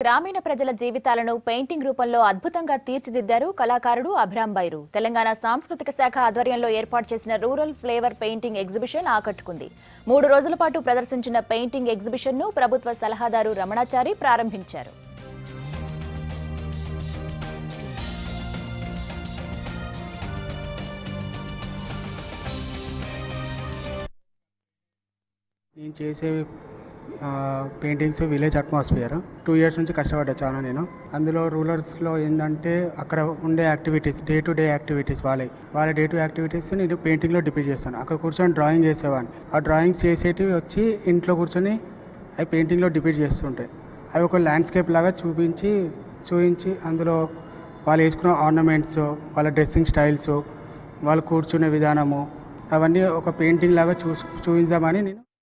గ్రామీణ ప్రజల జీవితాలను పెయింటింగ్ రూపంలో అద్భుతంగా తీర్చిదిద్దారు కళాకారుడు అభిరామ్ బైరు తెలంగాణ సాంస్కృతిక శాఖ ఆధ్వర్యంలో ఏర్పాటు చేసిన రూరల్ ఫ్లేవర్ పెయింటింగ్ ఎగ్జిబిషన్ ఆకట్టుకుంది మూడు రోజుల పాటు ప్రదర్శించిన పెయింటింగ్ ఎగ్జిబిషన్ ను ప్రభుత్వ సలహాదారు రమణాచారి ప్రారంభించారు నేను చేసే ఆ, paintings village atmosphere two years నుంచి కష్టపడ్డా చాలా నేను అందులో రూరల్స్లో ఏంటంటే అక్కడ ఉండే activities day to day activities వాళ్ళే వాళ్ళ డే టు యాక్టివిటీస్ నేను పెయింటింగ్లో డిపిట్ చేస్తాను అక్కడ కూర్చొని డ్రాయింగ్ చేసేవాడిని ఆ డ్రాయింగ్స్ చేసేటివి వచ్చి ఇంట్లో కూర్చొని అవి పెయింటింగ్లో డిపిట్ చేస్తుంటాయి అవి ఒక ల్యాండ్స్కేప్ లాగా చూపించి చూపించి అందులో వాళ్ళు వేసుకున్న ఆర్నమెంట్స్ వాళ్ళ డ్రెస్సింగ్ స్టైల్స్ వాళ్ళు కూర్చునే విధానము అవన్నీ ఒక పెయింటింగ్ లాగా చూ చూపించామని నేను